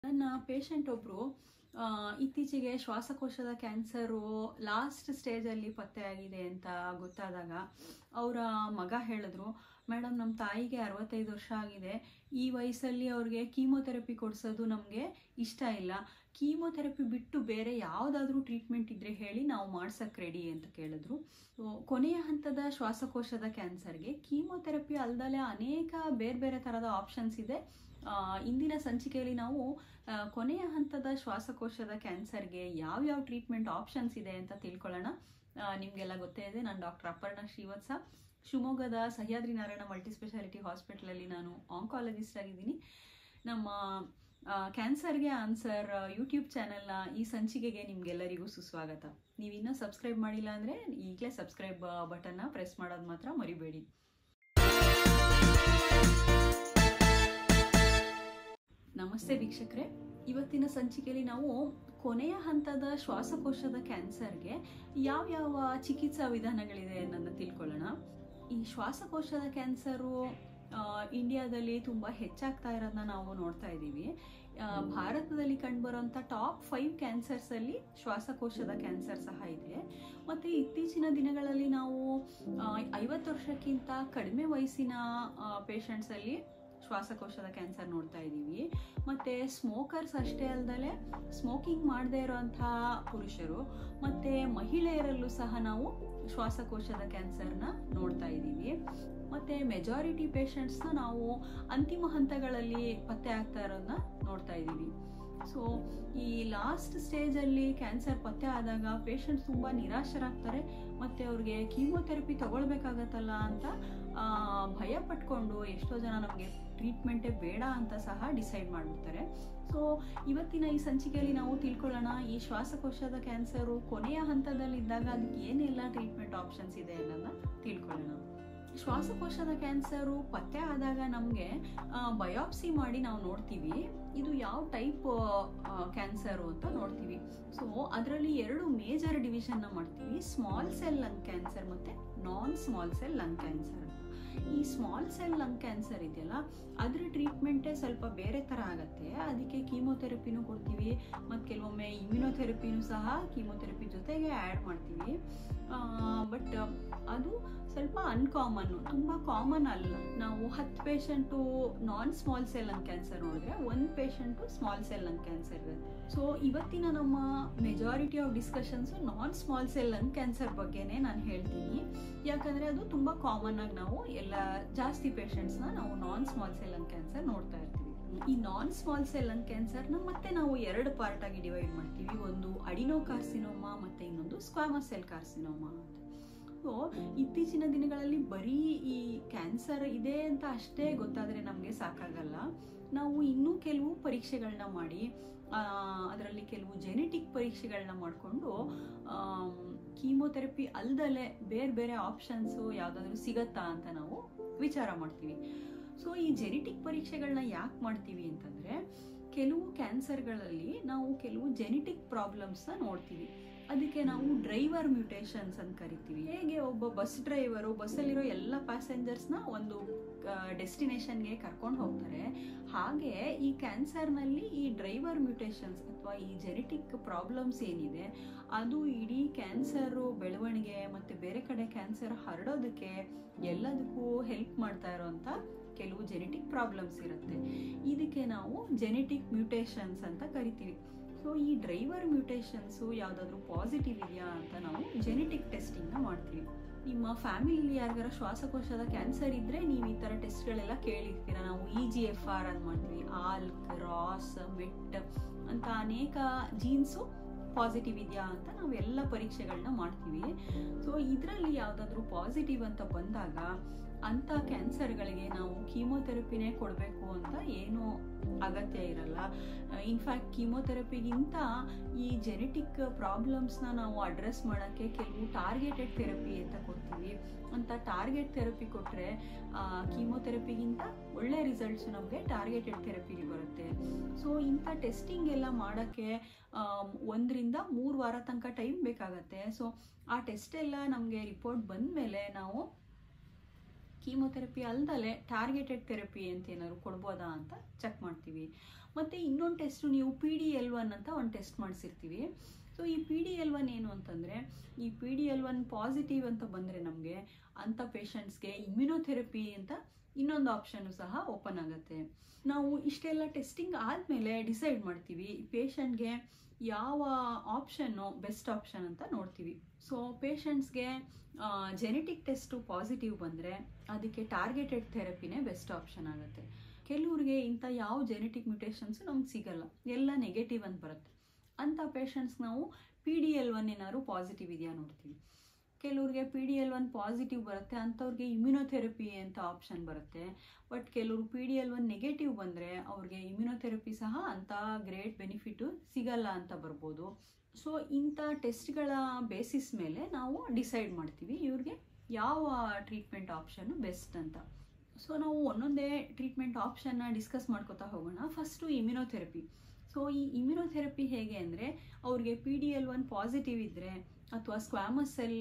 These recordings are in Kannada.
ನನ್ನ ಪೇಷಂಟ್ ಒಬ್ಬರು ಇತ್ತೀಚೆಗೆ ಶ್ವಾಸಕೋಶದ ಕ್ಯಾನ್ಸರು ಲಾಸ್ಟ್ ಸ್ಟೇಜಲ್ಲಿ ಪತ್ತೆಯಾಗಿದೆ ಅಂತ ಗೊತ್ತಾದಾಗ ಅವರ ಮಗ ಹೇಳಿದ್ರು ಮೇಡಮ್ ನಮ್ಮ ತಾಯಿಗೆ ಅರವತ್ತೈದು ವರ್ಷ ಆಗಿದೆ ಈ ವಯಸ್ಸಲ್ಲಿ ಅವ್ರಿಗೆ ಕೀಮೋಥೆರಪಿ ಕೊಡಿಸೋದು ನಮಗೆ ಇಷ್ಟ ಇಲ್ಲ ಕೀಮೋಥೆರಪಿ ಬಿಟ್ಟು ಬೇರೆ ಯಾವುದಾದ್ರೂ ಟ್ರೀಟ್ಮೆಂಟ್ ಇದ್ದರೆ ಹೇಳಿ ನಾವು ಮಾಡ್ಸಕ್ಕೆ ರೆಡಿ ಅಂತ ಕೇಳಿದ್ರು ಸೊ ಕೊನೆಯ ಹಂತದ ಶ್ವಾಸಕೋಶದ ಕ್ಯಾನ್ಸರ್ಗೆ ಕೀಮೋಥೆರಪಿ ಅಲ್ದಲೆ ಅನೇಕ ಬೇರೆ ಬೇರೆ ಥರದ ಆಪ್ಷನ್ಸ್ ಇದೆ ಆ, ಇಂದಿನ ಸಂಚಿಕೆಯಲ್ಲಿ ನಾವು ಆ, ಕೊನೆಯ ಹಂತದ ಶ್ವಾಸಕೋಶದ ಕ್ಯಾನ್ಸರ್ಗೆ ಯಾವ್ಯಾವ ಟ್ರೀಟ್ಮೆಂಟ್ ಆಪ್ಷನ್ಸ್ ಇದೆ ಅಂತ ತಿಳ್ಕೊಳ್ಳೋಣ ಆ, ನಿಮಗೆಲ್ಲ ಗೊತ್ತೇ ಇದೆ ನಾನು ಡಾಕ್ಟರ್ ಅಪರ್ಣ ಶ್ರೀವತ್ಸ ಶಿವಮೊಗ್ಗದ ಸಹ್ಯಾದ್ರಿ ನಾರಾಯಣ ಮಲ್ಟಿ ಸ್ಪೆಷಾಲಿಟಿ ಹಾಸ್ಪಿಟಲಲ್ಲಿ ನಾನು ಆಂಕಾಲಜಿಸ್ಟ್ ಆಗಿದ್ದೀನಿ ನಮ್ಮ ಆ, ಕ್ಯಾನ್ಸರ್ಗೆ ಆನ್ಸರ್ ಯೂಟ್ಯೂಬ್ ಚಾನೆಲ್ನ ಈ ಸಂಚಿಕೆಗೆ ನಿಮಗೆಲ್ಲರಿಗೂ ಸುಸ್ವಾಗತ ನೀವಿನ್ನೂ ಸಬ್ಸ್ಕ್ರೈಬ್ ಮಾಡಿಲ್ಲ ಅಂದರೆ ಈಗಲೇ ಸಬ್ಸ್ಕ್ರೈಬ್ ಬಟನ್ನ ಪ್ರೆಸ್ ಮಾಡೋದು ಮಾತ್ರ ಮರಿಬೇಡಿ ನಮಸ್ತೆ ವೀಕ್ಷಕರೇ ಇವತ್ತಿನ ಸಂಚಿಕೆಯಲ್ಲಿ ನಾವು ಕೊನೆಯ ಹಂತದ ಶ್ವಾಸಕೋಶದ ಕ್ಯಾನ್ಸರ್ಗೆ ಯಾವ್ಯಾವ ಚಿಕಿತ್ಸಾ ವಿಧಾನಗಳಿದೆ ಅನ್ನೋದನ್ನ ತಿಳ್ಕೊಳ್ಳೋಣ ಈ ಶ್ವಾಸಕೋಶದ ಕ್ಯಾನ್ಸರು ಆ, ಇಂಡಿಯಾದಲ್ಲಿ ತುಂಬ ಹೆಚ್ಚಾಗ್ತಾ ಇರೋದನ್ನ ನಾವು ನೋಡ್ತಾ ಇದ್ದೀವಿ ಆ, ಭಾರತದಲ್ಲಿ ಕಂಡುಬರುವಂಥ ಟಾಪ್ ಫೈವ್ ಕ್ಯಾನ್ಸರ್ಸಲ್ಲಿ ಶ್ವಾಸಕೋಶದ ಕ್ಯಾನ್ಸರ್ ಸಹ ಇದೆ ಮತ್ತು ಇತ್ತೀಚಿನ ದಿನಗಳಲ್ಲಿ ನಾವು ಐವತ್ತು ವರ್ಷಕ್ಕಿಂತ ಕಡಿಮೆ ವಯಸ್ಸಿನ ಪೇಷಂಟ್ಸಲ್ಲಿ ಶ್ವಾಸಕೋಶದ ಕ್ಯಾನ್ಸರ್ ನೋಡ್ತಾ ಇದ್ದೀವಿ ಮತ್ತು ಸ್ಮೋಕರ್ಸ್ ಅಷ್ಟೇ ಅಲ್ಲದೆ ಸ್ಮೋಕಿಂಗ್ ಮಾಡದೇ ಇರೋಂಥ ಪುರುಷರು ಮತ್ತು ಮಹಿಳೆಯರಲ್ಲೂ ಸಹ ನಾವು ಶ್ವಾಸಕೋಶದ ಕ್ಯಾನ್ಸರ್ನ ನೋಡ್ತಾ ಇದ್ದೀವಿ ಮತ್ತು ಮೆಜಾರಿಟಿ ಪೇಷಂಟ್ಸ್ನ ನಾವು ಅಂತಿಮ ಹಂತಗಳಲ್ಲಿ ಪತ್ತೆ ಆಗ್ತಾ ಇರೋದನ್ನ ನೋಡ್ತಾ ಇದ್ದೀವಿ ಸೊ ಈ ಲಾಸ್ಟ್ ಸ್ಟೇಜಲ್ಲಿ ಕ್ಯಾನ್ಸರ್ ಪತ್ತೆ ಆದಾಗ ಪೇಷಂಟ್ಸ್ ತುಂಬ ನಿರಾಶರಾಗ್ತಾರೆ ಮತ್ತು ಅವ್ರಿಗೆ ಕೀಮೋಥೆರಪಿ ತಗೊಳ್ಬೇಕಾಗತ್ತಲ್ಲ ಅಂತ ಆ, ಭಯ ಪಟ್ಕೊಂಡು ಎಷ್ಟೋ ಜನ ನಮಗೆ ಟ್ರೀಟ್ಮೆಂಟೇ ಬೇಡ ಅಂತ ಸಹ ಡಿಸೈಡ್ ಮಾಡಿಬಿಡ್ತಾರೆ ಸೊ ಇವತ್ತಿನ ಈ ಸಂಚಿಕೆಯಲ್ಲಿ ನಾವು ತಿಳ್ಕೊಳ್ಳೋಣ ಈ ಶ್ವಾಸಕೋಶದ ಕ್ಯಾನ್ಸರು ಕೊನೆಯ ಹಂತದಲ್ಲಿದ್ದಾಗ ಅದಕ್ಕೆ ಏನೆಲ್ಲ ಟ್ರೀಟ್ಮೆಂಟ್ ಆಪ್ಷನ್ಸ್ ಇದೆ ಅನ್ನೋದನ್ನ ತಿಳ್ಕೊಳ್ಳೋಣ ಶ್ವಾಸಕೋಶದ ಕ್ಯಾನ್ಸರು ಪತ್ತೆ ಆದಾಗ ನಮಗೆ ಬಯಾಪ್ಸಿ ಮಾಡಿ ನಾವು ನೋಡ್ತೀವಿ ಇದು ಯಾವ ಟೈಪ್ ಕ್ಯಾನ್ಸರು ಅಂತ ನೋಡ್ತೀವಿ ಸೊ ಅದರಲ್ಲಿ ಎರಡು ಮೇಜರ್ ಡಿವಿಷನ್ನ ಮಾಡ್ತೀವಿ ಸ್ಮಾಲ್ ಸೆಲ್ ಲಂಗ್ ಕ್ಯಾನ್ಸರ್ ಮತ್ತು non small cell lung cancer ಈ ಸ್ಮಾಲ್ ಸೆಲ್ ಲಂಗ್ ಕ್ಯಾನ್ಸರ್ ಇದೆಯಲ್ಲ ಅದ್ರ ಟ್ರೀಟ್ಮೆಂಟೇ ಸ್ವಲ್ಪ ಬೇರೆ ಥರ ಆಗುತ್ತೆ ಅದಕ್ಕೆ ಕೀಮೋಥೆರಪಿನೂ ಕೊಡ್ತೀವಿ ಮತ್ತು ಕೆಲವೊಮ್ಮೆ ಇಮ್ಯುನೋಥೆರಪಿನೂ ಸಹ ಕೀಮೋಥೆರಪಿ ಜೊತೆಗೆ ಆ್ಯಡ್ ಮಾಡ್ತೀವಿ ಬಟ್ ಅದು ಸ್ವಲ್ಪ ಅನ್ಕಾಮನ್ನು ತುಂಬ ಕಾಮನ್ ಅಲ್ಲ ನಾವು ಹತ್ತು patient non small cell lung cancer ನೋಡಿದ್ರೆ ಒಂದು patient small cell lung cancer ಇರುತ್ತೆ ಸೊ ಇವತ್ತಿನ ನಮ್ಮ majority of discussions non small cell lung cancer ಬಗ್ಗೆನೇ ನಾನು ಹೇಳ್ತೀನಿ ಯಾಕಂದರೆ ಅದು ತುಂಬ ಕಾಮನ್ ಆಗಿ ನಾವು ಎಲ್ಲ ಜಾಸ್ತಿ ಪೇಷಂಟ್ಸ್ನ ನಾವು non small cell lung cancer ನೋಡ್ತಾ ಇರ್ತೀವಿ ಈ ನಾನ್ ಸ್ಮಾಲ್ ಸೆಲ್ ಲಂಗ್ ಕ್ಯಾನ್ಸರ್ನ ಮತ್ತೆ ನಾವು ಎರಡು ಪಾರ್ಟ್ ಆಗಿ ಡಿವೈಡ್ ಮಾಡ್ತೀವಿ ಒಂದು ಅಡಿನೋ ಕಾರ್ಸಿನೋಮಾ ಮತ್ತೆ ಇನ್ನೊಂದು ಸ್ಕ್ವಾಮಸ್ ಸೆಲ್ ಕಾರ್ಸಿನೋಮಾ ಅಂತ ಸೊ ಇತ್ತೀಚಿನ ದಿನಗಳಲ್ಲಿ ಬರೀ ಈ ಕ್ಯಾನ್ಸರ್ ಇದೆ ಅಂತ ಅಷ್ಟೇ ಗೊತ್ತಾದರೆ ನಮಗೆ ಸಾಕಾಗಲ್ಲ ನಾವು ಇನ್ನೂ ಕೆಲವು ಪರೀಕ್ಷೆಗಳನ್ನ ಮಾಡಿ ಅದರಲ್ಲಿ ಕೆಲವು ಜೆನೆಟಿಕ್ ಪರೀಕ್ಷೆಗಳನ್ನ ಮಾಡಿಕೊಂಡು ಕೀಮೋಥೆರಪಿ ಅಲ್ದಲೆ ಬೇರೆ ಬೇರೆ ಆಪ್ಷನ್ಸು ಯಾವುದಾದ್ರೂ ಸಿಗತ್ತಾ ಅಂತ ನಾವು ವಿಚಾರ ಮಾಡ್ತೀವಿ ಸೊ ಈ ಜೆನೆಟಿಕ್ ಪರೀಕ್ಷೆಗಳನ್ನ ಯಾಕೆ ಮಾಡ್ತೀವಿ ಅಂತಂದರೆ ಕೆಲವು ಕ್ಯಾನ್ಸರ್ಗಳಲ್ಲಿ ನಾವು ಕೆಲವು ಜೆನೆಟಿಕ್ ಪ್ರಾಬ್ಲಮ್ಸ್ನ ನೋಡ್ತೀವಿ ಅದಕ್ಕೆ ನಾವು ಡ್ರೈವರ್ ಮ್ಯೂಟೇಷನ್ಸ್ ಅಂತ ಕರಿತೀವಿ ಹೇಗೆ ಒಬ್ಬ ಬಸ್ ಡ್ರೈವರು ಬಸ್ಸಲ್ಲಿರೋ ಎಲ್ಲ ಪ್ಯಾಸೆಂಜರ್ಸ್ನ ಒಂದು ಡೆಸ್ಟಿನೇಷನ್ಗೆ ಕರ್ಕೊಂಡು ಹೋಗ್ತಾರೆ ಹಾಗೆ ಈ ಕ್ಯಾನ್ಸರ್ನಲ್ಲಿ ಈ ಡ್ರೈವರ್ ಮ್ಯೂಟೇಷನ್ಸ್ ಅಥವಾ ಈ ಜೆನೆಟಿಕ್ ಪ್ರಾಬ್ಲಮ್ಸ್ ಏನಿದೆ ಅದು ಇಡೀ ಕ್ಯಾನ್ಸರು ಬೆಳವಣಿಗೆ ಮತ್ತು ಬೇರೆ ಕಡೆ ಕ್ಯಾನ್ಸರ್ ಹರಡೋದಕ್ಕೆ ಎಲ್ಲದಕ್ಕೂ ಹೆಲ್ಪ್ ಮಾಡ್ತಾ ಇರೋಂಥ ಕೆಲವು ಜೆನೆಟಿಕ್ ಪ್ರಾಬ್ಲಮ್ಸ್ ಇರುತ್ತೆ ಇದಕ್ಕೆ ನಾವು ಜೆನೆಟಿಕ್ ಮ್ಯೂಟೇಷನ್ಸ್ ಅಂತ ಕರಿತೀವಿ ಸೊ ಈ ಡ್ರೈವರ್ ಮ್ಯೂಟೇಷನ್ಸು ಯಾವುದಾದ್ರೂ ಪಾಸಿಟಿವ್ ಇದೆಯಾ ಅಂತ ನಾವು ಜೆನೆಟಿಕ್ ಟೆಸ್ಟಿಂಗ್ನ ಮಾಡ್ತೀವಿ ನಿಮ್ಮ ಫ್ಯಾಮಿಲಿಲಿ ಯಾರಿಗಾರ ಶ್ವಾಸಕೋಶದ ಕ್ಯಾನ್ಸರ್ ಇದ್ದರೆ ನೀವು ಈ ಥರ ಟೆಸ್ಟ್ಗಳೆಲ್ಲ ಕೇಳಿರ್ತೀರ ನಾವು ಇ ಜಿ ಎಫ್ ಆರ್ ಅಂತ ಮಾಡ್ತೀವಿ ಆಲ್ಕ್ ರಾಸ್ ಮೆಟ್ ಅಂತ ಅನೇಕ ಜೀನ್ಸು ಪಾಸಿಟಿವ್ ಇದೆಯಾ ಅಂತ ನಾವು ಎಲ್ಲ ಪರೀಕ್ಷೆಗಳನ್ನ ಮಾಡ್ತೀವಿ ಸೊ ಇದರಲ್ಲಿ ಯಾವುದಾದ್ರೂ ಪಾಸಿಟಿವ್ ಅಂತ ಬಂದಾಗ ಅಂಥ ಕ್ಯಾನ್ಸರ್ಗಳಿಗೆ ನಾವು ಕೀಮೋಥೆರಪಿನೇ ಕೊಡಬೇಕು ಅಂತ ಏನೂ ಅಗತ್ಯ ಇರಲ್ಲ ಇನ್ಫ್ಯಾಕ್ಟ್ ಕೀಮೋಥೆರಪಿಗಿಂತ ಈ ಜೆನೆಟಿಕ್ ಪ್ರಾಬ್ಲಮ್ಸ್ನ ನಾವು ಅಡ್ರೆಸ್ ಮಾಡೋಕ್ಕೆ ಕೆಲವು ಟಾರ್ಗೆಟೆಡ್ ಥೆರಪಿ ಅಂತ ಕೊಡ್ತೀವಿ ಅಂತ ಟಾರ್ಗೆಟ್ ಥೆರಪಿ ಕೊಟ್ಟರೆ ಕೀಮೋಥೆರಪಿಗಿಂತ ಒಳ್ಳೆ ರಿಸಲ್ಟ್ಸ್ ನಮಗೆ ಟಾರ್ಗೆಟೆಡ್ ಥೆರಪಿಲಿ ಬರುತ್ತೆ ಸೊ ಇಂಥ ಟೆಸ್ಟಿಂಗ್ ಎಲ್ಲ ಮಾಡೋಕ್ಕೆ ಒಂದರಿಂದ ಮೂರು ವಾರ ತನಕ ಟೈಮ್ ಬೇಕಾಗತ್ತೆ ಸೊ ಆ ಟೆಸ್ಟ್ ಎಲ್ಲ ನಮಗೆ ರಿಪೋರ್ಟ್ ಬಂದ ಮೇಲೆ ನಾವು ಕೀಮೊಥೆರಪಿ ಅಲ್ದಲೆ ಟಾರ್ಗೆಟೆಡ್ ಥೆರಪಿ ಅಂತ ಏನಾದ್ರು ಕೊಡ್ಬೋದಾ ಅಂತ ಚೆಕ್ ಮಾಡ್ತೀವಿ ಮತ್ತು ಇನ್ನೊಂದು ಟೆಸ್ಟು ನೀವು ಪಿ ಡಿ ಎಲ್ ಒನ್ ಅಂತ ಒಂದು ಟೆಸ್ಟ್ ಮಾಡಿಸಿರ್ತೀವಿ ಸೊ ಈ ಪಿ ಡಿ ಎಲ್ ಒನ್ ಏನು ಅಂತಂದರೆ ಈ P D L one positive ಅಂತ ಬಂದರೆ ನಮಗೆ ಅಂಥ ಪೇಷಂಟ್ಸ್ಗೆ ಇಮ್ಯುನೋಥೆರಪಿ ಅಂತ ಇನ್ನೊಂದು ಆಪ್ಷನ್ನು ಸಹ ಓಪನ್ ಆಗುತ್ತೆ ನಾವು ಇಷ್ಟೆಲ್ಲ ಟೆಸ್ಟಿಂಗ್ ಆದಮೇಲೆ ಡಿಸೈಡ್ ಮಾಡ್ತೀವಿ ಪೇಷಂಟ್ಗೆ ಯಾವ ಆಪ್ಷನ್ನು ಬೆಸ್ಟ್ ಆಪ್ಷನ್ ಅಂತ ನೋಡ್ತೀವಿ ಸೊ ಪೇಷಂಟ್ಸ್ಗೆ ಜೆನೆಟಿಕ್ ಟೆಸ್ಟು ಪಾಸಿಟಿವ್ ಬಂದರೆ ಅದಕ್ಕೆ ಟಾರ್ಗೆಟೆಡ್ ಥೆರಪಿನೇ ಬೆಸ್ಟ್ ಆಪ್ಷನ್ ಆಗುತ್ತೆ ಕೆಲವ್ರಿಗೆ ಇಂಥ ಯಾವ ಜೆನೆಟಿಕ್ ಮ್ಯೂಟೇಷನ್ಸ್ ನಮ್ಗೆ ಸಿಗಲ್ಲ ಎಲ್ಲ ನೆಗೆಟಿವ್ ಅಂತ ಬರುತ್ತೆ ಅಂಥ ಪೇಷಂಟ್ಸ್ ನಾವು ಪಿ ಡಿ ಎಲ್ ಒನ್ ಏನಾದ್ರು ಪಾಸಿಟಿವ್ ಇದೆಯಾ ನೋಡ್ತೀವಿ ಕೆಲವ್ರಿಗೆ P D L one positive ಬರುತ್ತೆ ಅಂಥವ್ರಿಗೆ ಇಮ್ಯುನೋಥೆರಪಿ ಅಂತ ಆಪ್ಷನ್ ಬರುತ್ತೆ ಬಟ್ ಕೆಲವರು P D L one negative ಬಂದರೆ ಅವ್ರಿಗೆ ಇಮ್ಯುನೋಥೆರಪಿ ಸಹ ಅಂಥ ಗ್ರೇಟ್ ಬೆನಿಫಿಟು ಸಿಗಲ್ಲ ಅಂತ ಬರ್ಬೋದು ಸೊ ಇಂಥ ಟೆಸ್ಟ್ಗಳ ಬೇಸಿಸ್ ಮೇಲೆ ನಾವು ಡಿಸೈಡ್ ಮಾಡ್ತೀವಿ ಇವ್ರಿಗೆ ಯಾವ ಟ್ರೀಟ್ಮೆಂಟ್ ಆಪ್ಷನ್ನು ಬೆಸ್ಟ್ ಅಂತ ಸೊ ನಾವು ಒಂದೊಂದೇ ಟ್ರೀಟ್ಮೆಂಟ್ ಆಪ್ಷನ್ನ ಡಿಸ್ಕಸ್ ಮಾಡ್ಕೋತಾ ಹೋಗೋಣ ಫಸ್ಟು ಇಮ್ಯುನೋಥೆರಪಿ ಸೊ ಈ ಇಮ್ಯುನೋಥೆರಪಿ ಹೇಗೆ ಅಂದರೆ ಅವ್ರಿಗೆ P D L one positive ಇದ್ದರೆ ಅಥವಾ squamous cell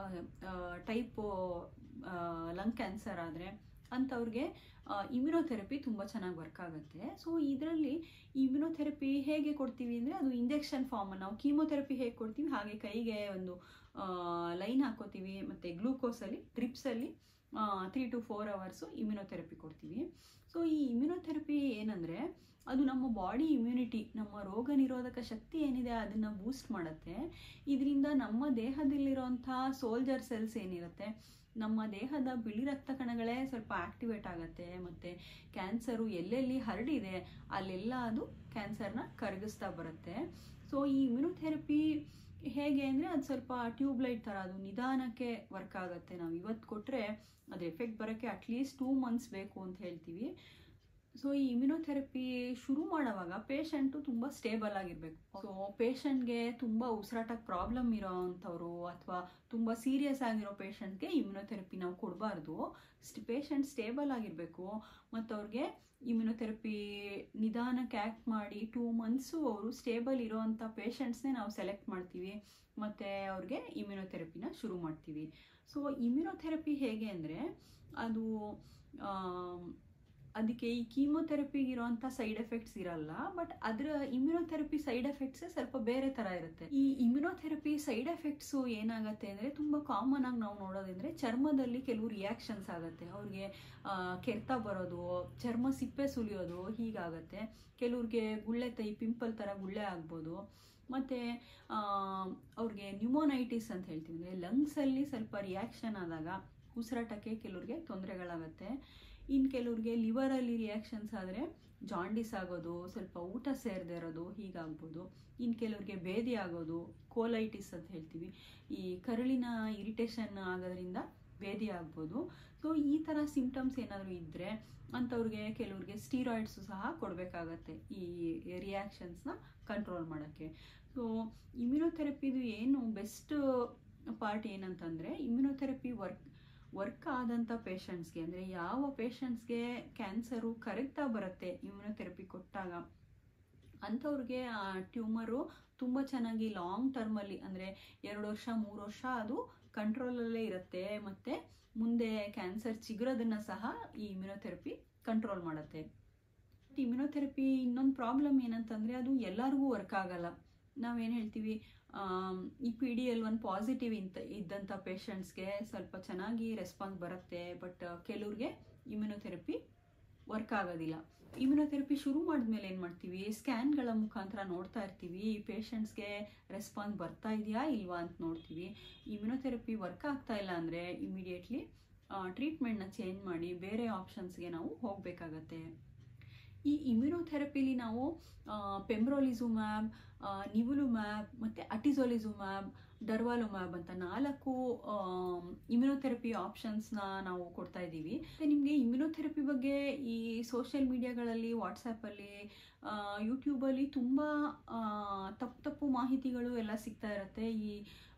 type lung cancer ಆದರೆ ಅಂಥವ್ರಿಗೆ ಇಮ್ಯುನೋಥೆರಪಿ ತುಂಬ ಚೆನ್ನಾಗಿ ವರ್ಕ್ ಆಗುತ್ತೆ ಸೊ ಇದರಲ್ಲಿ ಇಮ್ಯುನೋಥೆರಪಿ ಹೇಗೆ ಕೊಡ್ತೀವಿ ಅಂದರೆ ಅದು ಇಂಜೆಕ್ಷನ್ ಫಾರ್ಮ್ ನಾವು ಕೀಮೊಥೆರಪಿ ಹೇಗೆ ಕೊಡ್ತೀವಿ ಹಾಗೆ ಕೈಗೆ ಒಂದು ಲೈನ್ ಹಾಕೋತೀವಿ ಮತ್ತು ಗ್ಲೂಕೋಸಲ್ಲಿ ಡ್ರಿಪ್ಸಲ್ಲಿ three to four hours immunotherapy ಕೊಡ್ತೀವಿ ಸೊ ಈ ಇಮ್ಯುನೋಥೆರಪಿ ಏನಂದರೆ ಅದು ನಮ್ಮ ಬಾಡಿ ಇಮ್ಯುನಿಟಿ ನಮ್ಮ ರೋಗ ನಿರೋಧಕ ಶಕ್ತಿ ಏನಿದೆ ಅದನ್ನು ಬೂಸ್ಟ್ ಮಾಡುತ್ತೆ ಇದರಿಂದ ನಮ್ಮ ದೇಹದಲ್ಲಿರುವಂಥ ಸೋಲ್ಜರ್ ಸೆಲ್ಸ್ ಏನಿರುತ್ತೆ ನಮ್ಮ ದೇಹದ ಬಿಳಿ ರಕ್ತ ಕಣಗಳೇ ಸ್ವಲ್ಪ ಆಕ್ಟಿವೇಟ್ ಆಗುತ್ತೆ ಮತ್ತು ಕ್ಯಾನ್ಸರು ಎಲ್ಲೆಲ್ಲಿ ಹರಡಿದೆ ಅಲ್ಲೆಲ್ಲ ಅದು ಕ್ಯಾನ್ಸರ್ನ ಕರಗಿಸ್ತಾ ಬರುತ್ತೆ ಸೊ ಈ ಇಮ್ಯುನೋಥೆರಪಿ ಹೇಗೆ ಅಂದರೆ ಅದು ಸ್ವಲ್ಪ ಟ್ಯೂಬ್ಲೈಟ್ ಥರ ಅದು ನಿಧಾನಕ್ಕೆ ವರ್ಕ್ ಆಗುತ್ತೆ ನಾವು ಇವತ್ತು ಕೊಟ್ಟರೆ ಅದು ಎಫೆಕ್ಟ್ ಬರೋಕ್ಕೆ ಅಟ್ಲೀಸ್ಟ್ ಟೂ ಮಂತ್ಸ್ ಬೇಕು ಅಂತ ಹೇಳ್ತೀವಿ ಸೊ ಈ ಇಮ್ಯುನೋಥೆರಪಿ ಶುರು ಮಾಡೋವಾಗ ಪೇಷಂಟು ತುಂಬ ಸ್ಟೇಬಲ್ ಆಗಿರಬೇಕು ಸೊ ಪೇಷಂಟ್ಗೆ ತುಂಬ ಉಸಿರಾಟಕ್ಕೆ ಪ್ರಾಬ್ಲಮ್ ಇರೋ ಅಂಥವ್ರು ಅಥವಾ ತುಂಬ ಸೀರಿಯಸ್ ಆಗಿರೋ ಪೇಷಂಟ್ಗೆ ಇಮ್ಯುನೋಥೆರಪಿ ನಾವು ಕೊಡಬಾರ್ದು ಪೇಷಂಟ್ ಸ್ಟೇಬಲ್ ಆಗಿರಬೇಕು ಮತ್ತು ಅವ್ರಿಗೆ ಇಮ್ಯುನೋಥೆರಪಿ ನಿಧಾನಕ್ಕೆ ಆ್ಯಕ್ಟ್ ಮಾಡಿ ಟೂ ಮಂತ್ಸು ಅವರು ಸ್ಟೇಬಲ್ ಇರೋವಂಥ ಪೇಷಂಟ್ಸ್ನೇ ನಾವು ಸೆಲೆಕ್ಟ್ ಮಾಡ್ತೀವಿ ಮತ್ತು ಅವ್ರಿಗೆ ಇಮ್ಯುನೋಥೆರಪಿನ ಶುರು ಮಾಡ್ತೀವಿ ಸೊ ಇಮ್ಯುನೋಥೆರಪಿ ಹೇಗೆ ಅಂದರೆ ಅದು ಅದಕ್ಕೆ ಈ ಕೀಮೊಥೆರಪಿಗೆ ಇರೋಂಥ ಸೈಡ್ ಎಫೆಕ್ಟ್ಸ್ ಇರಲ್ಲ ಬಟ್ ಅದರ ಇಮ್ಯುನೋಥೆರಪಿ ಸೈಡ್ ಎಫೆಕ್ಟ್ಸ್ ಸ್ವಲ್ಪ ಬೇರೆ ಥರ ಇರುತ್ತೆ ಈ ಇಮ್ಯುನೋಥೆರಪಿ ಸೈಡ್ ಎಫೆಕ್ಟ್ಸು ಏನಾಗುತ್ತೆ ಅಂದರೆ ತುಂಬ ಕಾಮನ್ ಆಗಿ ನಾವು ನೋಡೋದಂದರೆ ಚರ್ಮದಲ್ಲಿ ಕೆಲವು ರಿಯಾಕ್ಷನ್ಸ್ ಆಗುತ್ತೆ ಅವ್ರಿಗೆ ಕೆರೆತ ಬರೋದು ಚರ್ಮ ಸಿಪ್ಪೆ ಸುಲಿಯೋದು ಹೀಗಾಗತ್ತೆ ಕೆಲವ್ರಿಗೆ ಗುಳ್ಳೆ ತೈ ಪಿಂಪಲ್ ಥರ ಗುಳ್ಳೆ ಆಗ್ಬೋದು ಮತ್ತು ಅವ್ರಿಗೆ ನ್ಯೂಮೋನೈಟಿಸ್ ಅಂತ ಹೇಳ್ತೀವಿ ಅಂದರೆ ಲಂಗ್ಸಲ್ಲಿ ಸ್ವಲ್ಪ ರಿಯಾಕ್ಷನ್ ಆದಾಗ ಉಸಿರಾಟಕ್ಕೆ ಕೆಲವ್ರಿಗೆ ತೊಂದರೆಗಳಾಗತ್ತೆ ಇನ್ನು ಕೆಲವ್ರಿಗೆ ಲಿವರಲ್ಲಿ ರಿಯಾಕ್ಷನ್ಸ್ ಆದರೆ ಜಾಂಡಿಸ್ ಆಗೋದು ಸ್ವಲ್ಪ ಊಟ ಸೇರದೆ ಇರೋದು ಹೀಗಾಗ್ಬೋದು ಇನ್ನು ಕೆಲವ್ರಿಗೆ ಬೇದಿ ಆಗೋದು ಕೋಲೈಟಿಸ್ ಅಂತ ಹೇಳ್ತೀವಿ ಈ ಕರುಳಿನ ಇರಿಟೇಷನ್ ಆಗೋದ್ರಿಂದ ಬೇದಿ ಆಗ್ಬೋದು ಸೊ ಈ ಥರ ಸಿಂಪ್ಟಮ್ಸ್ ಏನಾದರೂ ಇದ್ದರೆ ಅಂಥವ್ರಿಗೆ ಕೆಲವ್ರಿಗೆ ಸ್ಟೀರಾಯ್ಡ್ಸು ಸಹ ಕೊಡಬೇಕಾಗತ್ತೆ ಈ ರಿಯಾಕ್ಷನ್ಸ್ನ ಕಂಟ್ರೋಲ್ ಮಾಡೋಕ್ಕೆ ಸೊ ಇಮ್ಯುನೋಥೆರಪಿದು ಏನು ಬೆಸ್ಟ್ ಪಾರ್ಟ್ ಏನಂತಂದರೆ ಇಮ್ಯುನೋಥೆರಪಿ ವರ್ಕ್ ವರ್ಕ್ ಆದಂಥ ಪೇಷಂಟ್ಸ್ಗೆ ಅಂದರೆ ಯಾವ ಪೇಷಂಟ್ಸ್ಗೆ ಕ್ಯಾನ್ಸರು ಕರಗ್ತಾ ಬರುತ್ತೆ ಇಮ್ಯುನೋಥೆರಪಿ ಕೊಟ್ಟಾಗ ಅಂಥವ್ರಿಗೆ ಆ ಟ್ಯೂಮರು ತುಂಬ ಚೆನ್ನಾಗಿ ಲಾಂಗ್ ಟರ್ಮಲ್ಲಿ ಅಂದರೆ ಎರಡು ವರ್ಷ ಮೂರು ವರ್ಷ ಅದು ಕಂಟ್ರೋಲಲ್ಲೇ ಇರುತ್ತೆ ಮತ್ತು ಮುಂದೆ ಕ್ಯಾನ್ಸರ್ ಚಿಗುರೋದನ್ನು ಸಹ ಈ ಇಮ್ಯುನೋಥೆರಪಿ ಕಂಟ್ರೋಲ್ ಮಾಡುತ್ತೆ ಇಮ್ಯುನೋಥೆರಪಿ ಇನ್ನೊಂದು ಪ್ರಾಬ್ಲಮ್ ಏನಂತಂದರೆ ಅದು ಎಲ್ಲರಿಗೂ ವರ್ಕ್ ಆಗಲ್ಲ ನಾವೇನು ಹೇಳ್ತೀವಿ ಈ P D L one positive ಇಂತ ಇದ್ದಂಥ ಪೇಷಂಟ್ಸ್ಗೆ ಸ್ವಲ್ಪ ಚೆನ್ನಾಗಿ ರೆಸ್ಪಾನ್ಸ್ ಬರುತ್ತೆ ಬಟ್ ಕೆಲವ್ರಿಗೆ ಇಮ್ಯುನೋಥೆರಪಿ ವರ್ಕ್ ಆಗೋದಿಲ್ಲ ಇಮ್ಯುನೋಥೆರಪಿ ಶುರು ಮಾಡಿದ್ಮೇಲೆ ಏನು ಮಾಡ್ತೀವಿ ಸ್ಕ್ಯಾನ್ಗಳ ಮುಖಾಂತರ ನೋಡ್ತಾ ಇರ್ತೀವಿ ಈ ಪೇಷಂಟ್ಸ್ಗೆ ರೆಸ್ಪಾನ್ಸ್ ಬರ್ತಾ ಇದೆಯಾ ಇಲ್ವಾ ಅಂತ ನೋಡ್ತೀವಿ ಇಮ್ಯುನೋಥೆರಪಿ ವರ್ಕ್ ಆಗ್ತಾ ಇಲ್ಲ ಅಂದರೆ ಇಮಿಡಿಯೇಟ್ಲಿ ಟ್ರೀಟ್ಮೆಂಟ್ನ ಚೇಂಜ್ ಮಾಡಿ ಬೇರೆ ಆಪ್ಷನ್ಸ್ಗೆ ನಾವು ಹೋಗಬೇಕಾಗತ್ತೆ ಈ ಇಮ್ಯುನೋಥೆರಪಿಲಿ ನಾವು ಪೆಮ್ರೋಲಿಸುಮ್ಯಾಬ್ ನಿವುಲುಮ್ಯಾಬ್ ಮತ್ತು ಅಟಿಸೋಲಿಸುಮ್ಯಾಬ್ ಡರ್ವಾಲುಮ್ಯಾಬ್ ಅಂತ ನಾಲ್ಕು ಇಮ್ಯುನೋಥೆರಪಿ ಆಪ್ಷನ್ಸ್ನ ನಾವು ಕೊಡ್ತಾ ಇದ್ದೀವಿ ನಿಮಗೆ ಇಮ್ಯುನೋಥೆರಪಿ ಬಗ್ಗೆ ಈ ಸೋಷಿಯಲ್ ಮೀಡಿಯಾಗಳಲ್ಲಿ ವಾಟ್ಸಪ್ಪಲ್ಲಿ ಯೂಟ್ಯೂಬಲ್ಲಿ ತುಂಬ ತಪ್ಪು ತಪ್ಪು ಮಾಹಿತಿಗಳು ಎಲ್ಲ ಸಿಗ್ತಾ ಇರುತ್ತೆ ಈ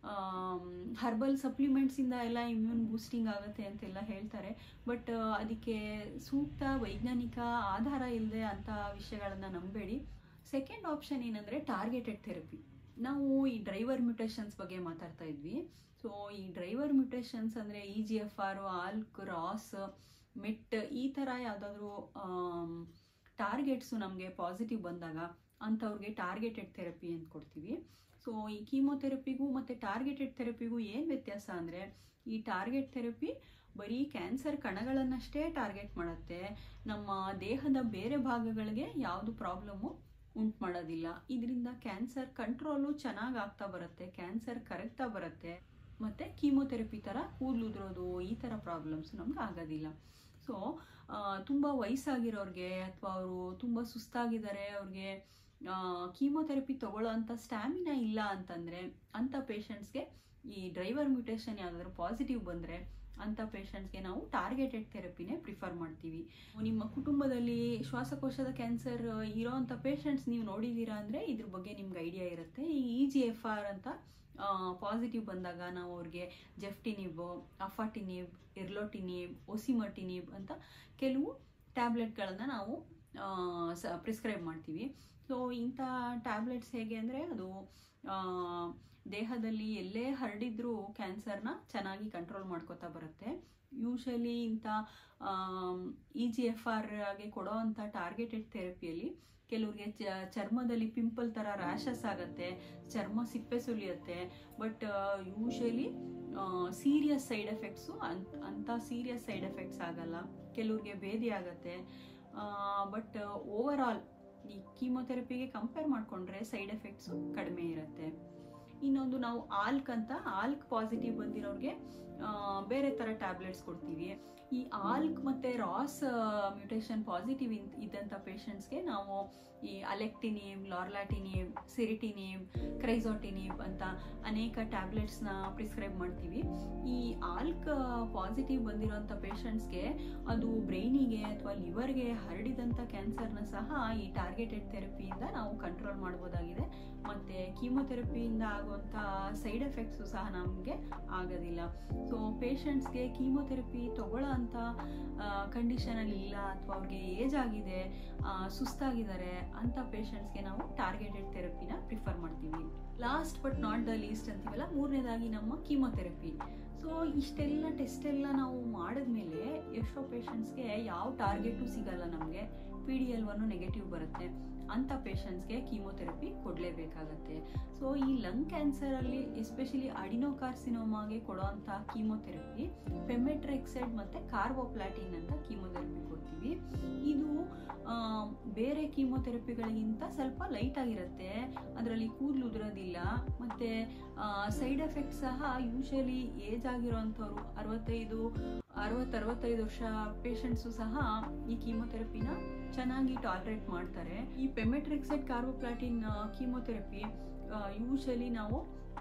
ಹರ್ಬಲ್ ಸಪ್ಲಿಮೆಂಟ್ಸಿಂದ ಎಲ್ಲ ಇಮ್ಯೂನ್ ಬೂಸ್ಟಿಂಗ್ ಆಗುತ್ತೆ ಅಂತೆಲ್ಲ ಹೇಳ್ತಾರೆ ಬಟ್ ಅದಕ್ಕೆ ಸೂಕ್ತ ವೈಜ್ಞಾನಿಕ ಆಧಾರ ಇಲ್ಲದೆ ಅಂಥ ವಿಷಯಗಳನ್ನು ನಂಬೇಡಿ ಸೆಕೆಂಡ್ ಆಪ್ಷನ್ ಏನಂದರೆ ಟಾರ್ಗೆಟೆಡ್ ಥೆರಪಿ ನಾವು ಈ ಡ್ರೈವರ್ ಮ್ಯೂಟೇಷನ್ಸ್ ಬಗ್ಗೆ ಮಾತಾಡ್ತಾ ಇದ್ವಿ ಸೊ ಈ ಡ್ರೈವರ್ ಮ್ಯೂಟೇಷನ್ಸ್ ಅಂದರೆ E G F R ALK RAS MET ಈ ಥರ ಯಾವುದಾದ್ರೂ ಟಾರ್ಗೆಟ್ಸು ನಮಗೆ ಪಾಸಿಟಿವ್ ಬಂದಾಗ ಅಂಥವ್ರಿಗೆ ಟಾರ್ಗೆಟೆಡ್ ಥೆರಪಿ ಅಂತ ಕೊಡ್ತೀವಿ ಸೊ ಈ ಕೀಮೋಥೆರಪಿಗೂ ಮತ್ತು ಟಾರ್ಗೆಟೆಡ್ ಥೆರಪಿಗೂ ಏನು ವ್ಯತ್ಯಾಸ ಅಂದರೆ ಈ ಟಾರ್ಗೆಟ್ ಥೆರಪಿ ಬರೀ ಕ್ಯಾನ್ಸರ್ ಕಣಗಳನ್ನಷ್ಟೇ ಟಾರ್ಗೆಟ್ ಮಾಡುತ್ತೆ ನಮ್ಮ ದೇಹದ ಬೇರೆ ಭಾಗಗಳಿಗೆ ಯಾವುದು ಪ್ರಾಬ್ಲಮ್ಮು ಉಂಟು ಮಾಡೋದಿಲ್ಲ ಇದರಿಂದ ಕ್ಯಾನ್ಸರ್ ಕಂಟ್ರೋಲು ಚೆನ್ನಾಗಿ ಆಗ್ತಾ ಬರುತ್ತೆ ಕ್ಯಾನ್ಸರ್ ಕರಗ್ತಾ ಬರುತ್ತೆ ಮತ್ತು ಕೀಮೋಥೆರಪಿ ಥರ ಕೂದಲು ಉದುರೋದು ಈ ಥರ ಪ್ರಾಬ್ಲಮ್ಸ್ ನಮ್ಗೆ ಆಗೋದಿಲ್ಲ ಸೊ ತುಂಬ ವಯಸ್ಸಾಗಿರೋರಿಗೆ ಅಥವಾ ಅವರು ತುಂಬ ಸುಸ್ತಾಗಿದ್ದಾರೆ ಅವ್ರಿಗೆ ಕೀಮೋಥೆರಪಿ ತಗೊಳ್ಳೋ ಅಂಥ ಸ್ಟ್ಯಾಮಿನಾ ಇಲ್ಲ ಅಂತಂದರೆ ಅಂಥ ಪೇಷಂಟ್ಸ್ಗೆ ಈ ಡ್ರೈವರ್ ಮ್ಯೂಟೇಷನ್ ಯಾವುದಾದ್ರೂ ಪಾಸಿಟಿವ್ ಬಂದರೆ ಅಂಥ ಪೇಷಂಟ್ಸ್ಗೆ ನಾವು ಟಾರ್ಗೆಟೆಡ್ ಥೆರಪಿನೇ ಪ್ರಿಫರ್ ಮಾಡ್ತೀವಿ ನಿಮ್ಮ ಕುಟುಂಬದಲ್ಲಿ ಶ್ವಾಸಕೋಶದ ಕ್ಯಾನ್ಸರ್ ಇರೋವಂಥ ಪೇಷಂಟ್ಸ್ ನೀವು ನೋಡಿದ್ದೀರಾ ಅಂದರೆ ಇದ್ರ ಬಗ್ಗೆ ನಿಮ್ಗೆ ಐಡಿಯಾ ಇರುತ್ತೆ ಈ ಇ ಜಿ ಎಫ್ ಆರ್ ಅಂತ ಪಾಸಿಟಿವ್ ಬಂದಾಗ ನಾವು ಅವ್ರಿಗೆ ಜೆಫ್ಟಿನಿಬ್ ಅಫಾಟಿನಿಬ್ ಇರ್ಲೋಟಿನಿಬ್ ಒಸಿಮಟಿನಿಬ್ ಅಂತ ಕೆಲವು ಟ್ಯಾಬ್ಲೆಟ್ಗಳನ್ನು ನಾವು ಸ ಪ್ರಿಸ್ಕ್ರೈಬ್ ಮಾಡ್ತೀವಿ ಸೊ ಇಂಥ ಟ್ಯಾಬ್ಲೆಟ್ಸ್ ಹೇಗೆ ಅಂದರೆ ಅದು ದೇಹದಲ್ಲಿ ಎಲ್ಲೇ ಹರಡಿದ್ರೂ ಕ್ಯಾನ್ಸರ್ನ ಚೆನ್ನಾಗಿ ಕಂಟ್ರೋಲ್ ಮಾಡ್ಕೋತಾ ಬರುತ್ತೆ ಯೂಶಲಿ ಇಂಥ ಇ ಜಿ ಎಫ್ ಆರ್ಗೆ ಕೊಡೋ ಅಂಥ ಟಾರ್ಗೆಟೆಡ್ ಥೆರಪಿಯಲ್ಲಿ ಕೆಲವ್ರಿಗೆ ಚರ್ಮದಲ್ಲಿ ಪಿಂಪಲ್ ಥರ ರ್ಯಾಷಸ್ ಆಗುತ್ತೆ ಚರ್ಮ ಸಿಪ್ಪೆ ಸುಲಿಯುತ್ತೆ but usually serious side effects ಅಂತ ಅಂಥ ಸೀರಿಯಸ್ ಸೈಡ್ ಎಫೆಕ್ಟ್ಸ್ ಆಗಲ್ಲ ಕೆಲವ್ರಿಗೆ ಭೇದಿ ಆಗುತ್ತೆ ಬಟ್ ಓವರ್ ಆಲ್ ಈ ಕೀಮೊಥೆರಪಿಗೆ ಕಂಪೇರ್ ಮಾಡಿಕೊಂಡ್ರೆ ಸೈಡ್ ಎಫೆಕ್ಟ್ಸು ಕಡಿಮೆ ಇರುತ್ತೆ ಇನ್ನೊಂದು ನಾವು ಆಲ್ಕ್ ಅಂತ ಆಲ್ಕ್ ಪಾಸಿಟಿವ್ ಬಂದಿರೋರಿಗೆ ಬೇರೆ ಥರ ಟ್ಯಾಬ್ಲೆಟ್ಸ್ ಕೊಡ್ತೀವಿ ಈ ಆಲ್ಕ್ ಮತ್ತು ರಾಸ್ ಮ್ಯೂಟೇಷನ್ ಪಾಸಿಟಿವ್ ಇದ್ದಂಥ ಪೇಷಂಟ್ಸ್ಗೆ ನಾವು ಈ ಅಲೆಕ್ಟಿನಿಮ್ ಲಾರ್ಲಾಟಿನಿಮ್ ಸಿರಿಟಿನಿಮ್ ಕ್ರೈಸೋಟಿನಿಮ್ ಅಂತ ಅನೇಕ ಟ್ಯಾಬ್ಲೆಟ್ಸ್ನ ಪ್ರಿಸ್ಕ್ರೈಬ್ ಮಾಡ್ತೀವಿ ಈ ಆಲ್ಕ್ ಪಾಸಿಟಿವ್ ಬಂದಿರೋಂಥ ಪೇಷಂಟ್ಸ್ಗೆ ಅದು ಬ್ರೈನಿಗೆ ಅಥವಾ ಲಿವರ್ಗೆ ಹರಡಿದಂಥ ಕ್ಯಾನ್ಸರ್ನ ಸಹ ಈ ಟಾರ್ಗೆಟೆಡ್ ಥೆರಪಿಯಿಂದ ನಾವು ಕಂಟ್ರೋಲ್ ಮಾಡ್ಬೋದಾಗಿದೆ ಮತ್ತು ಕೀಮೊಥೆರಪಿಯಿಂದ ಆಗುವಂಥ ಸೈಡ್ ಎಫೆಕ್ಟ್ಸು ಸಹ ನಮಗೆ ಆಗೋದಿಲ್ಲ ಸೊ ಪೇಷಂಟ್ಸ್ಗೆ ಕೀಮೊಥೆರಪಿ ತಗೊಳ್ಳೋ ಅಂಥ ಕಂಡೀಷನಲ್ಲಿ ಇಲ್ಲ ಅಥವಾ ಅವ್ರಿಗೆ ಏಜ್ ಆಗಿದೆ ಸುಸ್ತಾಗಿದ್ದಾರೆ ಅಂಥ ಪೇಷಂಟ್ಸ್ಗೆ ನಾವು ಟಾರ್ಗೆಟೆಡ್ ಥೆರಪಿನ ಪ್ರಿಫರ್ ಮಾಡ್ತೀವಿ last but not the least ಅಂತೀವಲ್ಲ ಮೂರನೇದಾಗಿ ನಮ್ಮ ಕೀಮೊಥೆರಪಿ ಸೊ ಇಷ್ಟೆಲ್ಲ ಟೆಸ್ಟ್ ಎಲ್ಲ ನಾವು ಮಾಡಿದ್ಮೇಲೆ ಎಷ್ಟೋ ಪೇಷಂಟ್ಸ್ಗೆ ಯಾವ ಟಾರ್ಗೆಟು ಸಿಗಲ್ಲ ನಮಗೆ P D L one negative ಬರುತ್ತೆ ಅಂಥ ಪೇಷಂಟ್ಸ್ಗೆ ಕೀಮೊಥೆರಪಿ ಕೊಡಲೇಬೇಕಾಗತ್ತೆ ಸೊ ಈ ಲಂಗ್ ಕ್ಯಾನ್ಸರಲ್ಲಿ ಎಸ್ಪೆಷಲಿ ಅಡಿನೋಕಾರ್ಸಿನೋಮಾಗೆ ಕೊಡೋವಂಥ ಕೀಮೊಥೆರಪಿ ಪೆಮೆಟ್ರೆಕ್ಸೈಡ್ ಮತ್ತು ಕಾರ್ಬೋಪ್ಲಾಟಿನ್ ಅಂತ ಕೀಮೊಥೆರಪಿ ಕೊಡ್ತೀವಿ ಇದು ಬೇರೆ ಕೀಮೊಥೆರಪಿಗಳಿಗಿಂತ ಸ್ವಲ್ಪ ಲೈಟ್ ಆಗಿರುತ್ತೆ ಅದರಲ್ಲಿ ಕೂದಲು ಉದುರೋದಿಲ್ಲ ಮತ್ತು ಸೈಡ್ ಎಫೆಕ್ಟ್ ಸಹ ಯೂಶಲಿ ಏಜ್ ಆಗಿರೋವಂಥವ್ರು ಅರವತ್ತೈದು ಅರವತ್ತು ಅರವತ್ತೈದು ವರ್ಷ ಪೇಷಂಟ್ಸು ಸಹ ಈ ಕೀಮೊಥೆರಪಿನ ಚೆನ್ನಾಗಿ ಟಾಲರೇಟ್ ಮಾಡ್ತಾರೆ ಈ ಪೆಮೆಟ್ರಿಕ್ಸೈಡ್ ಕಾರ್ಬೋಪ್ಲಾಟಿನ್ ಕೀಮೊಥೆರಪಿ ಯೂಶಲಿ ನಾವು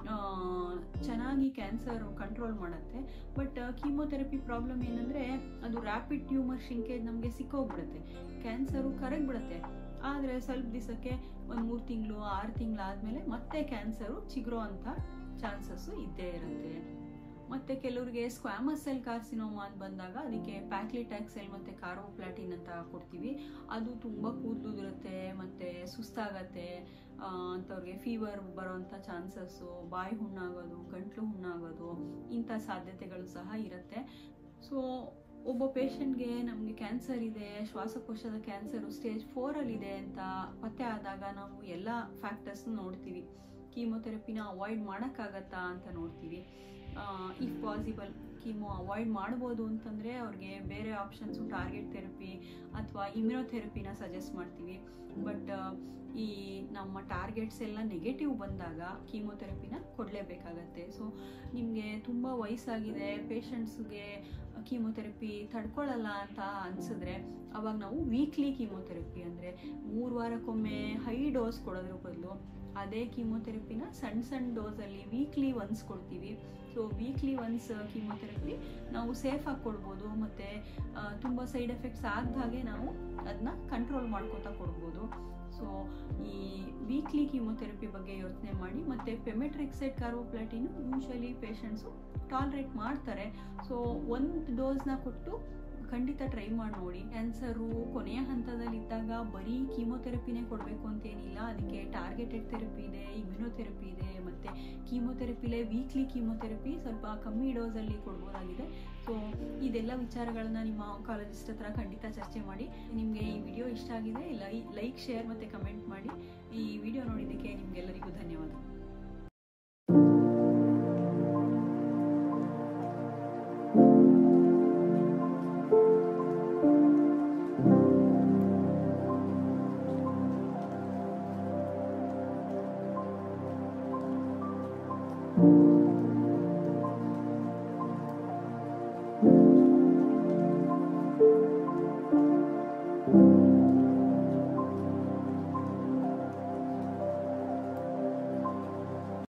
ಚೆನ್ನಾಗಿ ಕ್ಯಾನ್ಸರ್ ಕಂಟ್ರೋಲ್ ಮಾಡುತ್ತೆ ಬಟ್ ಕೀಮೊಥೆರಪಿ ಪ್ರಾಬ್ಲಮ್ ಏನಂದರೆ ಅದು ರ್ಯಾಪಿಡ್ ಟ್ಯೂಮರ್ ಶಿಂಕೇಜ್ ನಮಗೆ ಸಿಕ್ಕೋಗ್ಬಿಡುತ್ತೆ ಕ್ಯಾನ್ಸರು ಕರಗ್ಬಿಡುತ್ತೆ ಆದರೆ ಸ್ವಲ್ಪ ದಿವಸಕ್ಕೆ ಒಂದು ಮೂರು ತಿಂಗಳು ಆರು ತಿಂಗಳು ಆದಮೇಲೆ ಮತ್ತೆ ಕ್ಯಾನ್ಸರು ಚಿಗುರೋ ಅಂಥ ಚಾನ್ಸಸ್ಸು ಇದ್ದೇ ಇರುತ್ತೆ ಮತ್ತು ಕೆಲವರಿಗೆ ಸ್ಕ್ವಾಮಸ್ ಸೆಲ್ ಕಾರ್ಸಿನೋಮಾ ಅಂತ ಬಂದಾಗ ಅದಕ್ಕೆ ಪ್ಯಾಕ್ಲಿಟ್ಯಾಕ್ಸೆಲ್ ಮತ್ತು ಕಾರ್ಬೋಪ್ಲಾಟಿನ್ ಅಂತ ಕೊಡ್ತೀವಿ ಅದು ತುಂಬ ಕೂದಲುದಿರುತ್ತೆ ಮತ್ತು ಸುಸ್ತಾಗತ್ತೆ ಅಂಥವ್ರಿಗೆ ಫೀವರ್ ಬರೋವಂಥ ಚಾನ್ಸಸ್ಸು ಬಾಯಿ ಹುಣ್ಣಾಗೋದು ಗಂಟ್ಲು ಹುಣ್ಣಾಗೋದು ಇಂಥ ಸಾಧ್ಯತೆಗಳು ಸಹ ಇರುತ್ತೆ ಸೊ ಒಬ್ಬ ಪೇಷಂಟ್ಗೆ ನಮಗೆ ಕ್ಯಾನ್ಸರ್ ಇದೆ ಶ್ವಾಸಕೋಶದ ಕ್ಯಾನ್ಸರು ಸ್ಟೇಜ್ ಫೋರಲ್ಲಿದೆ ಅಂತ ಪತ್ತೆ ಆದಾಗ ನಾವು ಎಲ್ಲ ಫ್ಯಾಕ್ಟರ್ಸ್ ನೋಡ್ತೀವಿ ಕೀಮೊಥೆರಪಿನ ಅವಾಯ್ಡ್ ಮಾಡೋಕ್ಕಾಗತ್ತಾ ಅಂತ ನೋಡ್ತೀವಿ ಇಫ್ ಪಾಸಿಬಲ್ ಕೀಮೋ ಅವಾಯ್ಡ್ ಮಾಡ್ಬೋದು ಅಂತಂದರೆ ಅವ್ರಿಗೆ ಬೇರೆ ಆಪ್ಷನ್ಸು ಟಾರ್ಗೆಟ್ ಥೆರಪಿ ಅಥವಾ ಇಮ್ಯುನೋಥೆರಪಿನ ಸಜೆಸ್ಟ್ ಮಾಡ್ತೀವಿ ಬಟ್ ಈ ನಮ್ಮ ಟಾರ್ಗೆಟ್ಸ್ ಎಲ್ಲ ನೆಗೆಟಿವ್ ಬಂದಾಗ ಕೀಮೊಥೆರಪಿನ ಕೊಡಲೇಬೇಕಾಗತ್ತೆ ಸೊ ನಿಮಗೆ ತುಂಬ ವಯಸ್ಸಾಗಿದೆ ಪೇಷಂಟ್ಸ್ಗೆ ಕೀಮೊಥೆರಪಿ ತಡ್ಕೊಳ್ಳಲ್ಲ ಅಂತ ಅನಿಸಿದ್ರೆ ಅವಾಗ ನಾವು ವೀಕ್ಲಿ ಕೀಮೊಥೆರಪಿ ಅಂದರೆ ಮೂರು ವಾರಕ್ಕೊಮ್ಮೆ ಹೈ ಡೋಸ್ ಕೊಡೋದ್ರ ಬದಲು ಅದೇ ಕೀಮೊಥೆರಪಿನ ಸಣ್ಣ ಸಣ್ಣ ಡೋಸಲ್ಲಿ ವೀಕ್ಲಿ ಒನ್ಸ್ ಕೊಡ್ತೀವಿ ಸೊ ವೀಕ್ಲಿ ಒನ್ಸ್ ಕೀಮೊಥೆರಪಿ ನಾವು ಸೇಫಾಗಿ ಕೊಡ್ಬೋದು ಮತ್ತು ತುಂಬ ಸೈಡ್ ಎಫೆಕ್ಟ್ಸ್ ಆಗದ ಹಾಗೆ ನಾವು ಅದನ್ನ ಕಂಟ್ರೋಲ್ ಮಾಡ್ಕೋತಾ ಕೊಡ್ಬೋದು ಸೊ ಈ ವೀಕ್ಲಿ ಕೀಮೊಥೆರಪಿ ಬಗ್ಗೆ ಯೋಚನೆ ಮಾಡಿ ಮತ್ತು pemetrexed carboplatin usually patients tolerate ಮಾಡ್ತಾರೆ ಸೊ ಒಂದು ಡೋಸ್ನ ಕೊಟ್ಟು ಖಂಡಿತ ಟ್ರೈ ಮಾಡಿ ನೋಡಿ ಕ್ಯಾನ್ಸರು ಕೊನೆಯ ಹಂತದಲ್ಲಿದ್ದಾಗ ಬರೀ ಕೀಮೊಥೆರಪಿನೇ ಕೊಡಬೇಕು ಅಂತೇನಿಲ್ಲ ಅದಕ್ಕೆ ಟಾರ್ಗೆಟೆಡ್ ಥೆರಪಿ ಇದೆ ಇಮ್ಯುನೋಥೆರಪಿ ಇದೆ ಮತ್ತು ಕೀಮೊಥೆರಪಿಲೇ ವೀಕ್ಲಿ ಕೀಮೊಥೆರಪಿ ಸ್ವಲ್ಪ ಕಮ್ಮಿ ಡೋಸಲ್ಲಿ ಕೊಡ್ಬೋದಾಗಿದೆ ಸೊ ಇದೆಲ್ಲ ವಿಚಾರಗಳನ್ನ ನಿಮ್ಮ ಆಂಕಾಲಜಿಸ್ಟ್ ಹತ್ರ ಖಂಡಿತ ಚರ್ಚೆ ಮಾಡಿ ನಿಮಗೆ ಈ ವಿಡಿಯೋ ಇಷ್ಟ ಆಗಿದೆ ಲೈ ಲೈಕ್ ಶೇರ್ ಮತ್ತು ಕಮೆಂಟ್ ಮಾಡಿ ಈ ವಿಡಿಯೋ ನೋಡಿದ್ದಕ್ಕೆ ನಿಮಗೆಲ್ಲರಿಗೂ ಧನ್ಯವಾದ